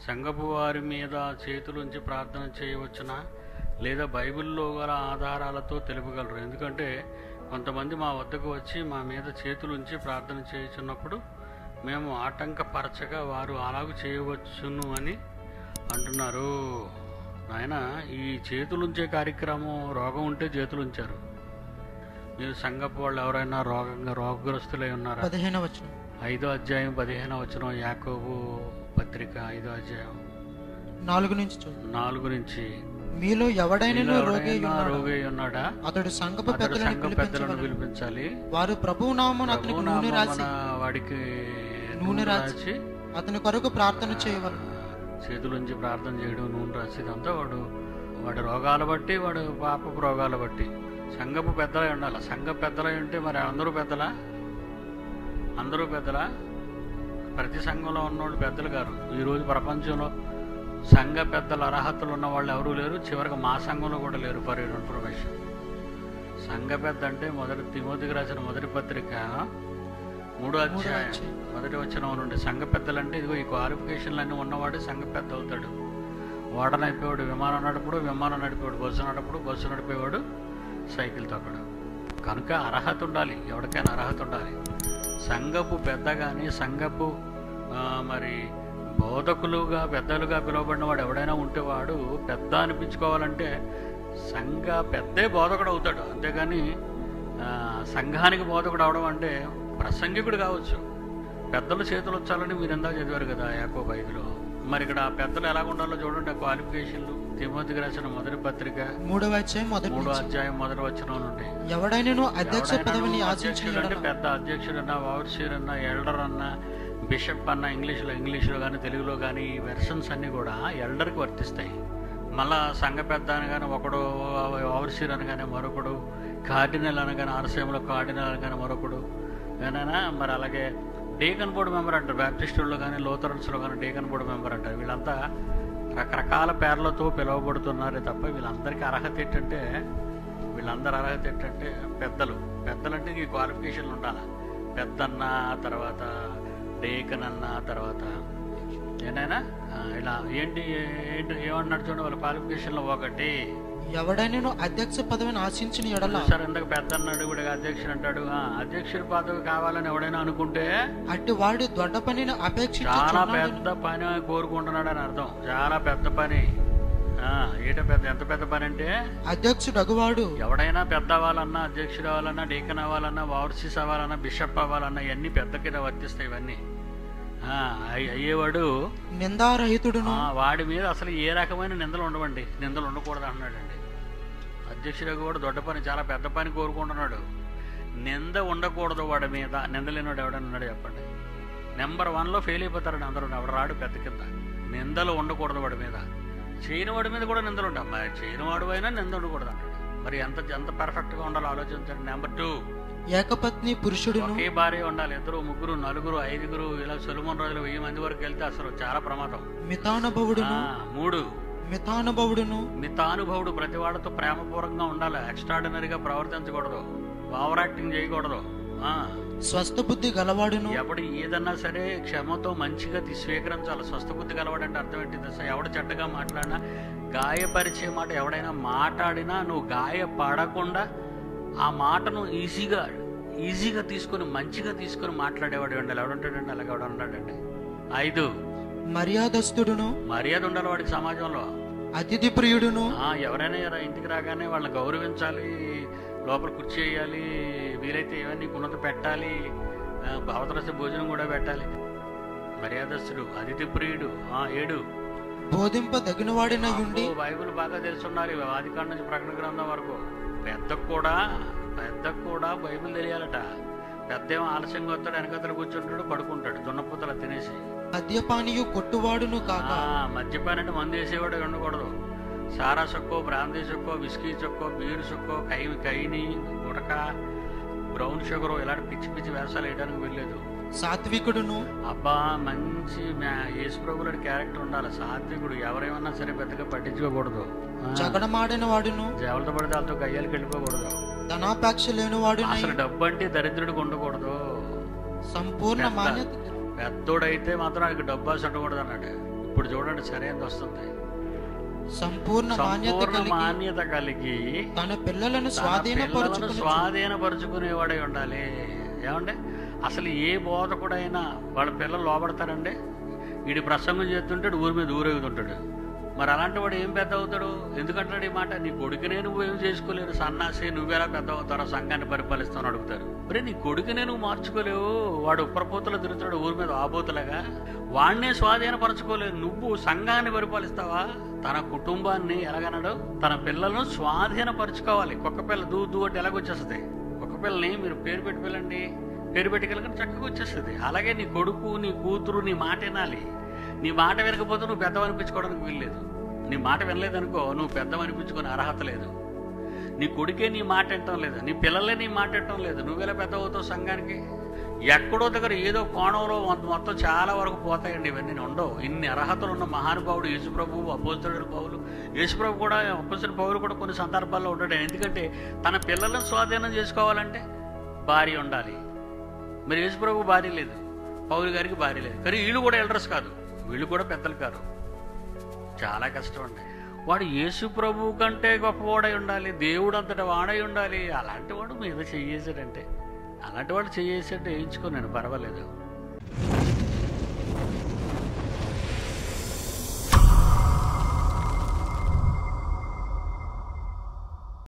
సంగపు వారి మీద చేతులుంచి ప్రార్థన చేయవచ్చునా లేదా బైబిల్లో గల ఆధారాలతో తెలుపగలరు ఎందుకంటే కొంతమంది మా వద్దకు వచ్చి మా మీద చేతులుంచి ప్రార్థన చేయుచున్నప్పుడు మేము ఆటంకపరచగా వారు అలాగూ చేయవచ్చును అని అంటున్నారు నాయన ఈ చేతులుంచే కార్యక్రమం రోగం ఉంటే చేతులుంచారు మీరు సంగపు వాళ్ళు ఎవరైనా రోగంగా రోగగ్రస్తులై ఉన్నారా పదిహేను వచనం ఐదో అధ్యాయం పదిహేను వచ్చిన యాకోబు పత్రిక ఐదో అధ్యాయం నాలుగు నుంచి చూడండి నాలుగు నుంచి మీలో ఎవడైనా రోగి ఎవరైనా రోగి అయి ఉన్నాడా అతడు సంగపు అతడు పెద్దలను సంఘ పెద్దలను పిలిపించవలెను పిలిపించాలి వారు ప్రభువు నామమున అతనికి నూనె రాసి ప్రభునామమున వాడికి నూనె రాసి అతని కొరకు ప్రార్థన చేయవలను చేతులుంచి ప్రార్థన చేయడం నూనె రాసి ఇదంతా వాడు వాడి రోగాల బట్టి వాడు పాపపు రోగాల బట్టి సంఘపు పెద్దలై ఉండాలి సంఘ పెద్దలై ఉంటే మరి అందరూ పెద్దలా అందరూ పెద్దలా ప్రతి సంఘంలో ఉన్నవాళ్ళు పెద్దలు గారు ఈరోజు ప్రపంచంలో సంఘ పెద్దల అర్హతలు ఉన్న వాళ్ళు ఎవరూ లేరు చివరికి మా సంఘంలో కూడా లేరు ఫర్ యూర్ ఇన్ఫర్మేషన్ సంఘ పెద్ద అంటే మొదటి తిమోతికి రాసిన మొదటి పత్రిక మూడో అధ్యాయం అధ్యాయం. మొదటి వచ్చిన నుండి సంఘ పెద్దలు అంటే ఇదిగో ఈ క్వాలిఫికేషన్లు అన్నీ ఉన్నవాడు సంఘ పెద్ద అవుతాడు ఓడ నడిపేవాడు విమానం నడిపాడు విమానం నడిపేవాడు బస్సు నడిపాడు బస్సు నడిపేవాడు సైకిల్ తొక్కడు కనుక అర్హత ఉండాలి ఎవరికైనా అర్హత ఉండాలి సంఘపు పెద్ద కానీ సంఘపు ఆ, మరి బోధకులుగా పెద్దలుగా పిలువబడిన వాడు ఎవడైనా ఉంటే వాడు పెద్ద అనిపించుకోవాలంటే సంఘ పెద్దే బోధకుడు అవుతాడు అంతేగాని ఆ, సంఘానికి బోధకుడు అవడం అంటే ప్రసంగికుడు కావచ్చు పెద్దల చేతులు వచ్చాలని మీరు ఎందా చదివారు కదా యాకో బైబిలో మరి ఇక్కడ ఆ పెద్దలు ఎలా ఉండాలో చూడండి ఆ క్వాలిఫికేషన్లు తిమోతికి రాసిన మొదటి పత్రిక మూడవ అధ్యాయం మొదటి మూడో నుంచి అధ్యాయం మొదటి వచ్చిన నుండి ఎవడైనాను అధ్యక్ష ఎవడైనాను పదవిని అధ్యక్షుడు ఆశించిన అంటే ఎడల పెద్ద అధ్యక్షుడు అన్న ఓవర్సీర్ అన్న ఎల్డర్ అన్న బిషప్ అన్న ఇంగ్లీష్లో ఇంగ్లీష్లో కానీ తెలుగులో కానీ ఈ వెర్షన్స్ అన్నీ కూడా ఎల్డర్కి వర్తిస్తాయి మళ్ళా సంఘ పెద్ద అనగానే ఒకడు ఓవర్సీర్ అనగానే మరొకడు కార్డినల్ అనగానే ఆర్సీఎంలో కార్డినల్ అనగానే మరొకడు ఏమైనా మరి అలాగే డేకన్ బోర్డు మెంబర్ అంటారు బ్యాప్టిస్టుల్లో కానీ లోతరన్స్లో కానీ డేకన్ బోర్డు మెంబర్ అంటారు వీళ్ళంతా రకరకాల పేర్లతో పిలువబడుతున్నారే తప్ప వీళ్ళందరికీ అర్హత ఏంటంటే వీళ్ళందరి అర్హత ఏంటంటే పెద్దలు పెద్దలంటే ఈ క్వాలిఫికేషన్లు ఉండాలి పెద్దన్న తర్వాత డేకన్ అన్న తర్వాత ఏనైనా ఆ, ఇలా ఏంటి ఏంటి ఏమన్నాడు చూడండి వాళ్ళ క్వాలిఫికేషన్లో ఒకటి ఎవడైనాను అధ్యక్ష పదవిని ఆశించిన ఎడల సార్ ఇందాక పెద్ద అన్నాడు ఇప్పుడు అధ్యక్షుడు అంటాడు ఆ, అధ్యక్షుడి పదవి కావాలని ఎవడైనా అనుకుంటే అట్టి వాడు దొడ్డ పనిని చాలా అపేక్షించుచున్నాడని పెద్ద పని కోరుకుంటున్నాడు అని అర్థం చాలా పెద్ద పని ఆ, ఏట పెద్ద ఎంత పెద్ద పని అంటే అధ్యక్షుడు అగువాడు ఎవడైనా పెద్ద అవ్వాలన్నా అధ్యక్షుడు అవ్వాలన్నా డీకన్ అవ్వాలన్నా ఓవర్సీస్ అవ్వాలన్నా బిషప్ అవ్వాలన్నా ఇవన్నీ పెద్ద కింద వర్తిస్తాయి ఇవన్నీ ఆ, అయ్య- అయ్యేవాడు నిందారహితుడును ఆ, వాడి మీద అసలు ఏ రకమైన నిందలు ఉండవండి నిందలు ఉండకూడదు అంటున్నాడండి అధ్యక్షుడు కూడా దొడ్డ పని చాలా పెద్ద పని కోరుకుంటున్నాడు నింద ఉండకూడదు వాడి మీద నింద లేనివాడు ఎవడన్నా ఉన్నాడు చెప్పండి నెంబర్ వన్లో ఫెయిల్ అయిపోతారండి అందరూ ఎవడు రాడు పెద్ద కింద నిందలు ఉండకూడదు వాడి మీద చేయని వాడి మీద కూడా నిందలు ఉంటాయి మరి చేయని వాడు అయినా నింద ఉండకూడదు అన్నాడు మరి ఎంత ఎంత పర్ఫెక్ట్గా ఉండాలో ఆలోచించండి నెంబర్ టూ ఏకపత్ని పురుషుడును ఒకే భార్య ఉండాలి ఇద్దరు ముగ్గురు నలుగురు ఐదుగురు ఇలా సొలుమన్ రోజులు వెయ్యి మంది వరకు వెళ్తే అసలు చాలా ప్రమాదం మితానుభవుడును ఆ, మూడు మితానుభవుడును మితానుభవుడు ప్రతి వాళ్ళతో ప్రేమపూర్వకంగా ఉండాలి ఎక్స్ట్రాడినరీగా ప్రవర్తించకూడదు ఓవర్ యాక్టింగ్ చేయకూడదు ఆ, స్వస్థ బుద్ధి గలవాడును ఎవడు ఏదన్నా సరే క్షమతో మంచిగా తీ- స్వీకరించాలి స్వస్థ బుద్ధి కలవాడంటే అర్థం ఏంటి తెలుసా ఎవడు చెడ్డగా మాట్లాడినా గాయపరిచే మాట ఎవడైనా మాట్లాడినా నువ్వు గాయపడకుండా ఆ మాటను ఈజీగా ఈజీగా తీసుకొని మంచిగా తీసుకొని మాట్లాడేవాడు ఉండాలి ఎవడుంటాడండి అలాగే ఎవడు ఉన్నాడండి ఐదు మర్యాదస్తుడును మర్యాద ఉండాలి వాడికి సమాజంలో అతిథి ప్రియుడును ఆ, ఎవరైనా ఎవరైనా ఇంటికి రాగానే వాళ్ళని గౌరవించాలి లోపల కుర్చీ వేయాలి వీలైతే ఇవన్నీ ఉన్నత పెట్టాలి ఆ, అవతరస భోజనం కూడా పెట్టాలి మర్యాదస్తుడు అతిథి ప్రియుడు ఆ, ఏడు బోధింప దగినవాడిన ఉండి అబ్బో, బైబిల్ బాగా తెలుసుండాలి ఆదికాండ నుంచి ప్రకటన గ్రంథం వరకు పెద్దకు కూడా పెద్దకు కూడా బైబిల్ తెలియాలట పెద్ద ఏమో ఆలస్యంగా వస్తాడు వెనకతలు కూర్చుంటాడు పడుకుంటాడు దున్నపుతల తినేసి మద్యపానీయు కొట్టువాడును కాక ఆ, మద్యపానం అంటే మందు వేసేవాడు ఉండకూడదు సారా చొక్కో బ్రాందీ చొక్కో విస్కీ చొక్కో బీరు చొక్కో కై కైని గుటక బ్రౌన్ షుగర్ ఇలాంటి పిచ్చి పిచ్చి వేషాలు వేయడానికి వెళ్ళలేదు సాత్వికుడును అబ్బా మంచి మ్యా- యేసు ప్రభులాంటి క్యారెక్టర్ ఉండాలి సాత్వికుడు ఎవరేమన్నా సరే పెద్దగా పట్టించుకోకూడదు ఆ, జగడమాడిన వాడును జేవలతో పడితే వాళ్ళతో గయ్యాలకి వెళ్ళిపోకూడదు ధనాపేక్ష లేనివాడునై అసలు డబ్బు అంటే దరిద్రుడికి ఉండకూడదు సంపూర్ణ పెద్ద. మాన్యత పెద్దోడైతే మాత్రం ఆయనకి డబ్బు ఆశ ఉండకూడదు అన్నాడు ఇప్పుడు చూడండి సరైనది వస్తుంది సంపూర్ణ మాన్యత సంపూర్ణ కలిగి మాన్యత కలిగి తన పిల్లలను తన పిల్లలను స్వాధీనపరచుకుని స్వాధీనపరుచుకునేవాడై ఉండాలి ఏమంటే అసలు ఏ బోధకుడైనా వాళ్ళ పిల్లలు లోపడతారండి వీడి ప్రసంగం చేస్తుంటాడు ఊరి మీద ఊరేగుతుంటాడు మరి అలాంటి వాడు ఏం పెద్ద అవుతాడు ఎందుకంటాడు ఈ మాట నీ కొడుకునే నువ్వు ఏం చేసుకోలేరు సన్నాసి నువ్వెలా పెద్ద అవుతారో సంఘాన్ని పరిపాలిస్తావు అడుగుతారు మరి నీ కొడుకునే నువ్వు మార్చుకోలేవు వాడు ఉప్పరపోతలు తిరుగుతాడు ఊరి మీద ఆబోతులాగా వాడినే స్వాధీనపరచుకోలేవు నువ్వు సంఘాన్ని పరిపాలిస్తావా తన కుటుంబాన్ని ఎలాగన్నాడు తన పిల్లలను స్వాధీనపరచుకోవాలి కుక్క పిల్ల దూ దూ అంటే ఎలాగొచ్చేస్తుంది కుక్క పిల్లని మీరు పేరు పెట్టి పిల్లండి పేరు పెట్టి కలగని చక్కగా వచ్చేస్తుంది అలాగే నీ కొడుకు నీ కూతురు నీ మాట వినాలి నీ మాట వినకపోతే నువ్వు పెద్దవనిపించుకోవడానికి వీల్లేదు నీ మాట వినలేదనుకో నువ్వు పెద్దవనిపించుకునే అర్హత లేదు నీ కొడుకే నీ మాట వినటం లేదు నీ పిల్లలే నీ మాట వినటం లేదు నువ్వెలా పెద్ద అవుతావు సంఘానికి ఎక్కడో దగ్గర ఏదో కోణంలో మొత్తం- మొత్తం చాలా వరకు పోతాయండి ఇవన్నీ ఉండవు ఇన్ని అర్హతలు ఉన్న మహానుభావుడు యేసుప్రభు అపోస్తుడు పౌలు యేసుప్రభు కూడా అపోస్తుడు పౌలు కూడా కొన్ని సందర్భాల్లో ఉంటాడు ఎందుకంటే తన పిల్లలను స్వాధీనం చేసుకోవాలంటే భార్య ఉండాలి మరి యేసుప్రభు భార్య లేదు పౌలు గారికి భార్య లేదు కానీ వీళ్ళు కూడా ఎల్డర్స్ కాదు వీళ్ళు కూడా పెద్దలు కాదు చాలా కష్టం అండి వాడు యేసు ప్రభు కంటే గొప్పవాడై ఉండాలి దేవుడు అంతటా వాడై ఉండాలి అలాంటి వాడు మీద చెయ్యేసాడంటే అలాంటి వాడు చెయ్యేసాడు వేయించుకో నేను పర్వాలేదు